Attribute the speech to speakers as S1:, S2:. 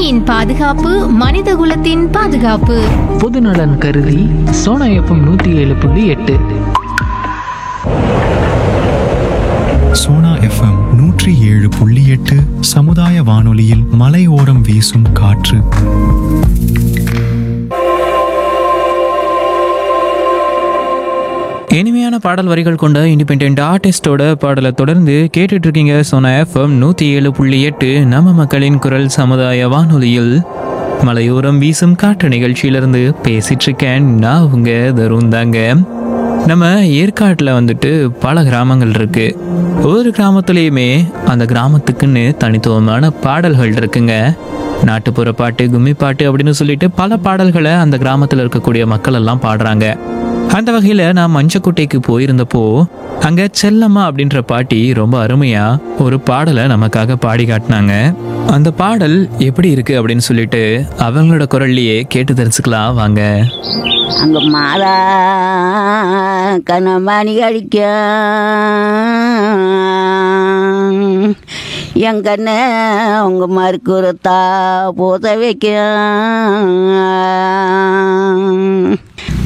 S1: பூமியின் பாதுகாப்பு மனிதகுலத்தின் பாதுகாப்பு
S2: பொதுநலன் கருதி சோனா எஃப்எம் நூற்றி ஏழு புள்ளி எட்டு
S3: சோனா எஃப்எம் நூற்றி ஏழு புள்ளி எட்டு சமுதாய வானொலியில் மலையோரம் வீசும் காற்று
S4: இனிமையான பாடல் வரிகள் கொண்ட இண்டிபெண்ட் ஆர்டிஸ்டோட பாடலை தொடர்ந்து கேட்டுட்டு இருக்கீங்க சோனா எஃப்எம் நூற்றி ஏழு புள்ளி எட்டு நம்ம மக்களின் குரல் சமுதாய வானொலியில் மலையோரம் வீசும் காற்று நிகழ்ச்சியிலிருந்து பேசிட்டு இருக்கேன் நான் உங்க தருண் தாங்க நம்ம ஏற்காட்டில் வந்துட்டு பல கிராமங்கள் இருக்கு ஒவ்வொரு கிராமத்துலேயுமே அந்த கிராமத்துக்குன்னு தனித்துவமான பாடல்கள் இருக்குங்க நாட்டுப்புற பாட்டு கும்மி பாட்டு அப்படின்னு சொல்லிட்டு பல பாடல்களை அந்த கிராமத்தில் இருக்கக்கூடிய மக்கள் எல்லாம் பாடுறாங்க அந்த வகையில் நான் மஞ்சக்குட்டைக்கு போயிருந்தப்போ அங்கே செல்லம்மா அப்படின்ற பாட்டி ரொம்ப அருமையாக ஒரு பாடலை நமக்காக பாடி காட்டினாங்க அந்த பாடல் எப்படி இருக்கு அப்படின்னு சொல்லிட்டு அவங்களோட குரல்லையே கேட்டு தெரிஞ்சுக்கலாம் வாங்க
S5: அங்க மாதா கனமணி அடிக்க என் கண்ண உங்க மறுக்குறத்தா போத வைக்க